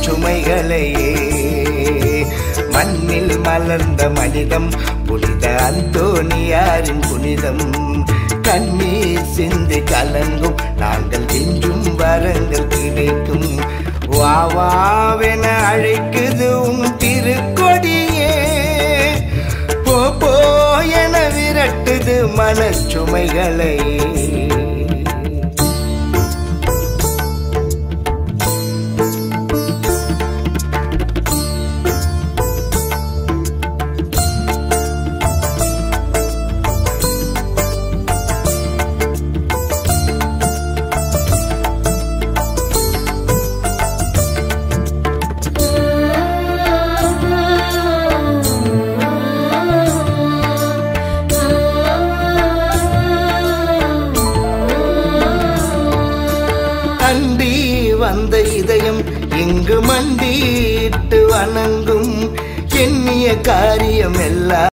மனச்சுமைகளையே மண்ணில் மலர்ந்த மனிதம் புனித அந்தோனியாரின் புனிதம் கண்ணீர் சிந்தி கலங்கும் நாங்கள் என்றும் வரங்கள் கிடைக்கும் வாவாவென அழைக்குது உன் திருக்கொடியே போ போ என விரட்டுது மனச்சுமைகளை அண்டி வந்த இதயம் இங்கு மண்டிட்டு வணங்கும் எண்ணிய காரியம் எல்லாம்